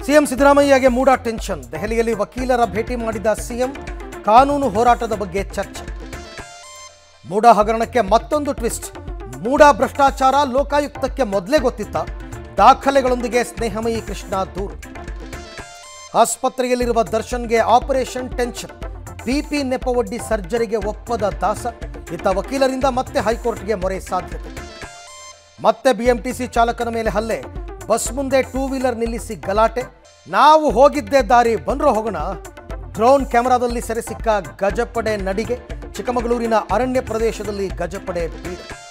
CM ಸಿದ್ದರಾಮಯ್ಯಗೆ ಮೂಡ tension ದೆಹಲಿಯಲ್ಲಿ ವಕೀಲರ ಭೇಟಿ ಮಾಡಿದ ಸಿಎಂ ಕಾನೂನು ಹೋರಾಟದ ಬಗ್ಗೆ ಚರ್ಚೆ ಮೂಡ ಹಗರಣಕ್ಕೆ ಮತ್ತೊಂದು ಟ್ವಿಸ್ಟ್ ಮೂಡ ಭ್ರಷ್ಟಾಚಾರ ಲೋಕಾಯುಕ್ತಕ್ಕೆ ಮೊದಲೇ ಗೊತ್ತಿತ್ತ ದಾಖಲೆಗಳೊಂದಿಗೆ ಸ್ನೇಹಮಯಿ ಕೃಷ್ಣ ದೂರು ಆಸ್ಪತ್ರೆಯಲ್ಲಿರುವ ದರ್ಶನ್ಗೆ ಆಪರೇಷನ್ ಟೆನ್ಷನ್ ಬಿಪಿ ನೆಪವೊಡ್ಡಿ ಸರ್ಜರಿಗೆ ಒಪ್ಪದ ದಾಸ ಇತ್ತ ವಕೀಲರಿಂದ ಮತ್ತೆ ಹೈಕೋರ್ಟ್ಗೆ ಮೊರೆ ಸಾಧ್ಯತೆ ಮತ್ತೆ ಬಿಎಂಟಿಸಿ ಚಾಲಕನ ಮೇಲೆ ಹಲ್ಲೆ ಬಸ್ ಮುಂದೆ ಟೂ ವೀಲರ್ ನಿಲ್ಲಿಸಿ ಗಲಾಟೆ ನಾವು ಹೋಗಿದ್ದೇ ದಾರಿ ಬಂದ್ರೋ ಹೋಗೋಣ ಡ್ರೋನ್ ಕ್ಯಾಮೆರಾದಲ್ಲಿ ಸೆರೆ ಸಿಕ್ಕ ಗಜಪಡೆ ನಡಿಗೆ ಚಿಕ್ಕಮಗಳೂರಿನ ಅರಣ್ಯ ಪ್ರದೇಶದಲ್ಲಿ ಗಜಪಡೆ ಬೀಡು